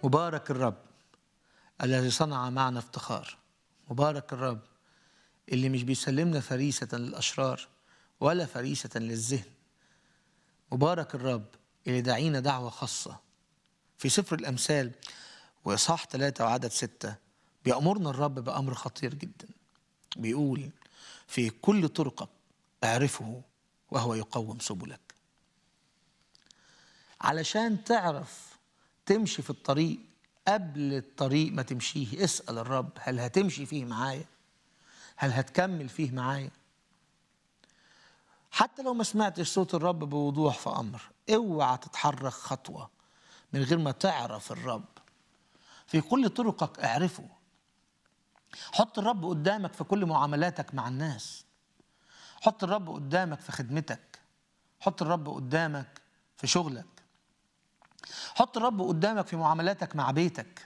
مبارك الرب الذي صنع معنا افتخار مبارك الرب اللي مش بيسلمنا فريسة للأشرار ولا فريسة للذهن مبارك الرب اللي دعينا دعوة خاصة في سفر الأمثال وإصحاح ثلاثة وعدد ستة بيأمرنا الرب بأمر خطير جدا بيقول في كل طرقك اعرفه وهو يقوم سبلك علشان تعرف تمشي في الطريق قبل الطريق ما تمشيه اسأل الرب هل هتمشي فيه معايا هل هتكمل فيه معايا حتى لو ما سمعتش صوت الرب بوضوح في أمر اوعى تتحرك خطوة من غير ما تعرف الرب في كل طرقك اعرفه حط الرب قدامك في كل معاملاتك مع الناس حط الرب قدامك في خدمتك حط الرب قدامك في شغلك حط الرب قدامك في معاملاتك مع بيتك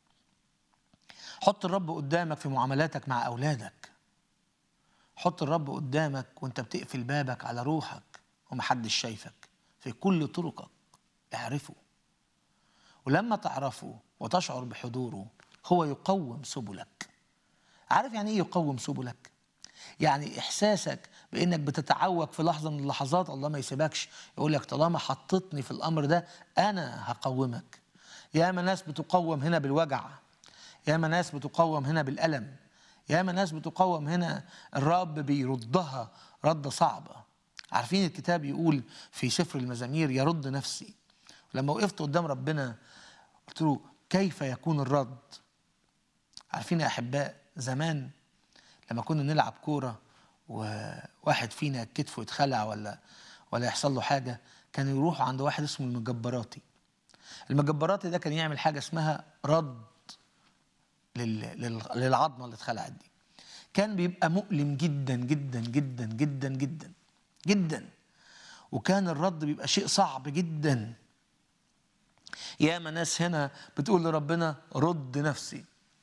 حط الرب قدامك في معاملاتك مع أولادك حط الرب قدامك وانت بتقفل بابك على روحك ومحدش شايفك في كل طرقك اعرفه ولما تعرفه وتشعر بحضوره هو يقوم سبلك عارف يعني ايه يقوم سبلك يعني احساسك بانك بتتعوج في لحظه من اللحظات الله ما يسيبكش يقول لك طالما حطتني في الامر ده انا هقومك ياما ناس بتقوم هنا بالوجع ياما ناس بتقوم هنا بالالم ياما ناس بتقوم هنا الرب بيردها رده صعبه عارفين الكتاب يقول في سفر المزامير يرد نفسي لما وقفت قدام ربنا قلت له كيف يكون الرد عارفين يا احباء زمان لما كنا نلعب كوره وواحد فينا كتفه يتخلع ولا ولا يحصل له حاجه كان يروح عند واحد اسمه المجبراتي المجبراتي ده كان يعمل حاجه اسمها رد لل... لل... للعظمه اللي اتخلعت دي كان بيبقى مؤلم جدا جدا جدا جدا جدا جدا وكان الرد بيبقى شيء صعب جدا ياما ناس هنا بتقول لربنا رد نفسي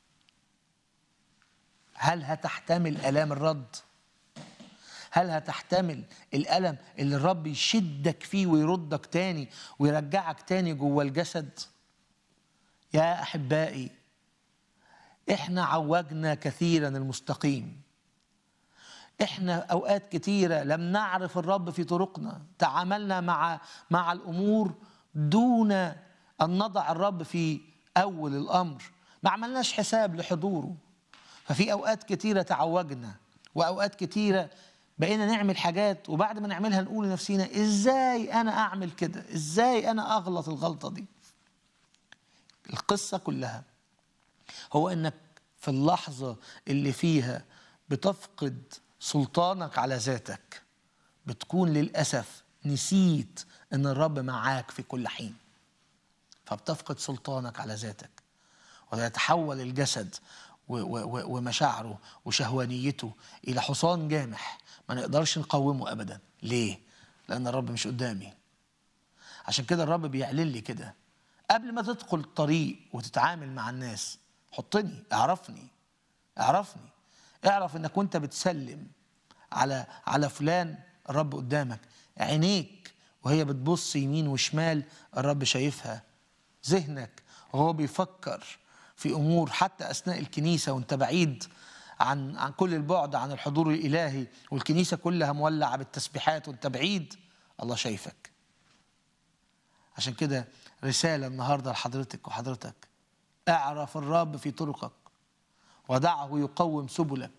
هل هتحتمل الام الرد هل هتحتمل الالم اللي الرب يشدك فيه ويردك تاني ويرجعك تاني جوه الجسد يا احبائي احنا عوجنا كثيرا المستقيم احنا اوقات كتيره لم نعرف الرب في طرقنا تعاملنا مع مع الامور دون ان نضع الرب في اول الامر ما عملناش حساب لحضوره ففي اوقات كتيره تعوجنا واوقات كتيره بقينا نعمل حاجات وبعد ما نعملها نقول لنفسينا ازاي انا اعمل كده ازاي انا اغلط الغلطه دي القصه كلها هو انك في اللحظه اللي فيها بتفقد سلطانك على ذاتك بتكون للاسف نسيت ان الرب معاك في كل حين فبتفقد سلطانك على ذاتك ويتحول الجسد ومشاعره وشهوانيته الى حصان جامح ما نقدرش نقومه ابدا ليه لان الرب مش قدامي عشان كده الرب بيعلن لي كده قبل ما تدخل الطريق وتتعامل مع الناس حطني اعرفني اعرفني اعرف انك وانت بتسلم على على فلان الرب قدامك عينيك وهي بتبص يمين وشمال الرب شايفها ذهنك وهو بيفكر في امور حتى اثناء الكنيسه وانت بعيد عن عن كل البعد عن الحضور الالهي والكنيسه كلها مولعه بالتسبيحات وانت بعيد الله شايفك عشان كده رساله النهارده لحضرتك وحضرتك اعرف الرب في طرقك ودعه يقوم سبلك